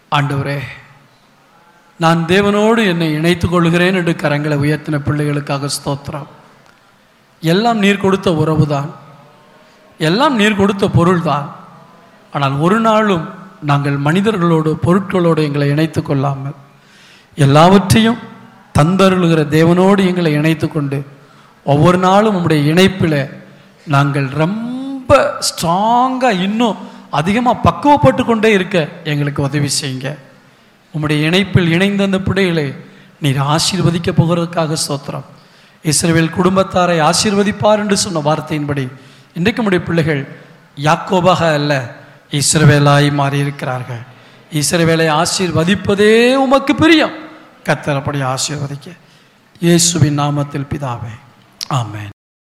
ஆண்டவரே நான் தேவனோடு என்னை இணைத்துக் கொள்கிறேன் என்று கரங்களை உயர்த்தின பிள்ளைகளுக்காக ஸ்தோத்திரம் எல்லாம் நீர் கொடுத்த உறவுதான் எல்லாம் நீர் கொடுத்த பொருள்தான் ஆனால் ஒரு நாளும் நாங்கள் மனிதர்களோடு பொருட்களோடு எங்களை இணைத்து கொள்ளாமல் எல்லாவற்றையும் தந்தருளுகிற தேவனோடு எங்களை இணைத்து கொண்டு ஒவ்வொரு நாளும் உம்முடைய இணைப்பில் நாங்கள் ரொம்ப ஸ்ட்ராங்காக இன்னும் அதிகமாக பக்குவப்பட்டு கொண்டே இருக்க எங்களுக்கு உதவி செய்யுங்க உம்முடைய இணைப்பில் இணைந்த அந்த பிள்ளைகளை நீர் ஆசீர்வதிக்க போகிறதுக்காக ஸ்தோத்திரம் இஸ்ரவேல் குடும்பத்தாரை ஆசீர்வதிப்பார் என்று சொன்ன வார்த்தையின்படி இன்றைக்கு நம்முடைய பிள்ளைகள் யாக்கோபாக அல்ல இஸ்ரவேலாய் மாறியிருக்கிறார்கள் இஸ்ரவேலை ஆசீர்வதிப்பதே உமக்கு பிரியம் கத்தரப்படி ஆசீர்வதிக்க இயேசுவின் நாமத்தில் பிதாவே ஆமென்